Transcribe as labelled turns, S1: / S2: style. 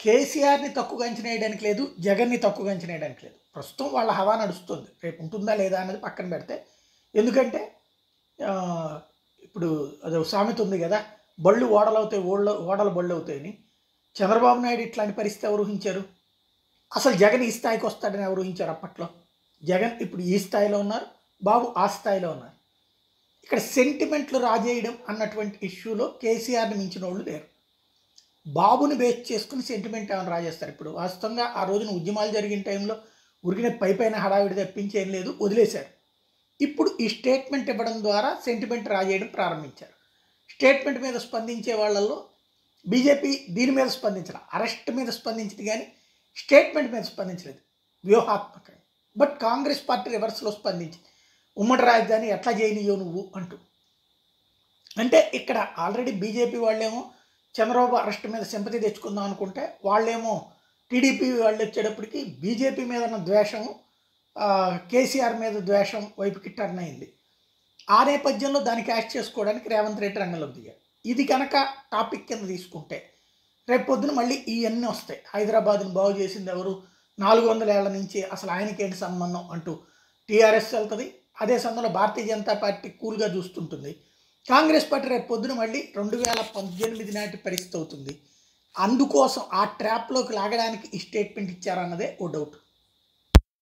S1: కేసీఆర్ని తక్కువగా అంచనా వేయడానికి లేదు జగన్ని తక్కువగా అంచనా వేయడానికి లేదు ప్రస్తుతం వాళ్ళ హవా నడుస్తుంది రేపు ఉంటుందా లేదా అనేది పక్కన పెడితే ఎందుకంటే ఆ, ఇప్పుడు అదే సామెత ఉంది కదా బళ్ళు ఓడలు అవుతాయి ఓళ్ళ ఓడలు బళ్ళు అవుతాయని చంద్రబాబు నాయుడు ఇట్లాంటి పరిస్థితి ఎవరు ఊహించారు అసలు జగన్ ఈ స్థాయికి వస్తాడని ఎవరు ఊహించారు అప్పట్లో జగన్ ఇప్పుడు ఈ స్థాయిలో ఉన్నారు బాబు ఆ స్థాయిలో ఉన్నారు ఇక్కడ సెంటిమెంట్లు రాజేయడం అన్నటువంటి ఇష్యూలో కేసీఆర్ని మించిన వాళ్ళు లేరు బాబుని బేస్ చేసుకుని సెంటిమెంట్ ఏమైనా రాజేస్తారు ఇప్పుడు వాస్తవంగా ఆ రోజున ఉద్యమాలు జరిగిన టైంలో ఉరికిన పై పైన హడావిడి తప్పించి ఏం లేదు వదిలేశారు ఇప్పుడు ఈ స్టేట్మెంట్ ఇవ్వడం ద్వారా సెంటిమెంట్ రాజేయడం ప్రారంభించారు స్టేట్మెంట్ మీద స్పందించే వాళ్ళల్లో బీజేపీ దీని మీద స్పందించాలి అరెస్ట్ మీద స్పందించింది కానీ స్టేట్మెంట్ మీద స్పందించలేదు వ్యూహాత్మకంగా బట్ కాంగ్రెస్ పార్టీ రివర్స్లో స్పందించింది ఉమ్మడి రాజధాని ఎట్లా చేయనియో నువ్వు అంటూ అంటే ఇక్కడ ఆల్రెడీ బీజేపీ వాళ్ళేమో చంద్రబాబు అరెస్ట్ మీద సింపతి తెచ్చుకుందాం అనుకుంటే వాళ్ళేమో టీడీపీ వాళ్ళు వచ్చేటప్పటికి బీజేపీ మీద ఉన్న ద్వేషం ఆ, కేసీఆర్ మీద ద్వేషం వైపుకి టర్న్ అయింది ఆ నేపథ్యంలో దాన్ని క్యాష్ చేసుకోవడానికి రేవంత్ రెడ్డి రంగంలోకి దిగారు ఇది కనుక టాపిక్ కింద తీసుకుంటే రేపు పొద్దున మళ్ళీ ఇవన్నీ వస్తాయి హైదరాబాద్ని బాగు చేసింది ఎవరు నాలుగు వందల ఏళ్ల నుంచి అసలు ఆయనకేంటి సంబంధం అంటూ టీఆర్ఎస్ వెళ్తుంది అదే సమయంలో భారతీయ జనతా పార్టీ కూల్గా చూస్తుంటుంది కాంగ్రెస్ పార్టీ రేపు పొద్దున మళ్ళీ రెండు వేల పద్దెనిమిది నాటి పరిస్థితి అవుతుంది అందుకోసం ఆ ట్రాప్లోకి లాగడానికి ఈ స్టేట్మెంట్ ఇచ్చారన్నదే ఓ డౌట్